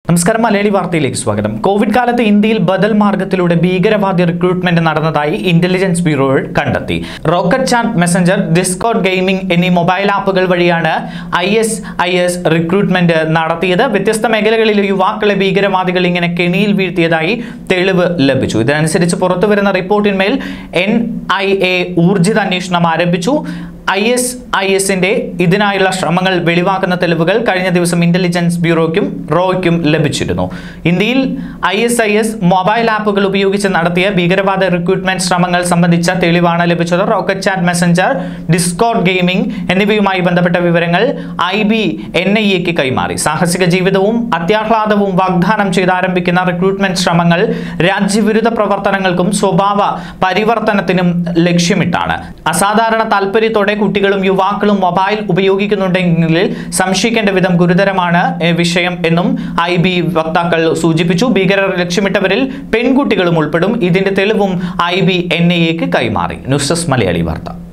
നമസ്കാരം മലയാളി വാർത്തയിലേക്ക് സ്വാഗതം കോവിഡ് കാലത്ത് ഇന്ത്യയിൽ ബദൽ മാർഗത്തിലൂടെ ഭീകരവാദി റിക്രൂട്ട്മെന്റ് നടന്നതായി ഇന്റലിജൻസ് ബ്യൂറോ കണ്ടെത്തി Rocket Chat messenger Discord gaming എന്നീ മൊബൈൽ ആപ്പുകൾ വഴിയാണ് I S I S recruitment നടത്തിയത് വ്യത്യസ്ത മേഖലകളിലെ യുവാക്കളെ ഭീകരവാദികൾ ഇങ്ങനെ കെണിയിൽ വീഴ്ത്തിയതായി തെളിവ് ലഭിച്ചു ഇതിനനുസരിച്ച് പുറത്തുവരുന്ന റിപ്പോർട്ടിന്മേൽ എൻ ഐ എ ഊർജിത അന്വേഷണം ആരംഭിച്ചു ഐ എസ് ഐ എസിന്റെ ഇതിനായുള്ള ശ്രമങ്ങൾ വെളിവാക്കുന്ന തെളിവുകൾ കഴിഞ്ഞ ദിവസം ഇന്റലിജൻസ് ബ്യൂറോയ്ക്കും റോയ്ക്കും ലഭിച്ചിരുന്നു ഇന്ത്യയിൽ I S I S mobile ആപ്പുകൾ ഉപയോഗിച്ച് നടത്തിയ ഭീകരവാദ റിക്രൂട്ട്മെന്റ് ശ്രമങ്ങൾ സംബന്ധിച്ച തെളിവാണ് ലഭിച്ചത് Rocket Chat messenger Discord gaming എന്നിവയുമായി ബന്ധപ്പെട്ട വിവരങ്ങൾ ഐ ബി എൻ ഐ എക്ക് കൈമാറി സാഹസിക ജീവിതവും അത്യാഹ്ലാദവും വാഗ്ദാനം ചെയ്ത് ആരംഭിക്കുന്ന റിക്രൂട്ട്മെന്റ് ശ്രമങ്ങൾ രാജ്യവിരുദ്ധ പ്രവർത്തനങ്ങൾക്കും സ്വഭാവ പരിവർത്തനത്തിനും ലക്ഷ്യമിട്ടാണ് അസാധാരണ താല്പര്യത്തോടെ കുട്ടികളും യുവാക്കളും മൊബൈൽ ഉപയോഗിക്കുന്നുണ്ടെങ്കിൽ സംശയിക്കേണ്ട വിധം ഗുരുതരമാണ് ഏ, വിഷയം എന്നും ഐ ബി വക്താക്കൾ സൂചിപ്പിച്ചു ഭീകരർ ലക്ഷ്യമിട്ടവരിൽ പെൺകുട്ടികളും ഉൾപ്പെടും ഇതിന്റെ തെളിവും ഐ ബി എൻ ഐ എക്ക് കൈമാറി ന്യൂസ് ഡെസ്ക് മലയാളി വാർത്ത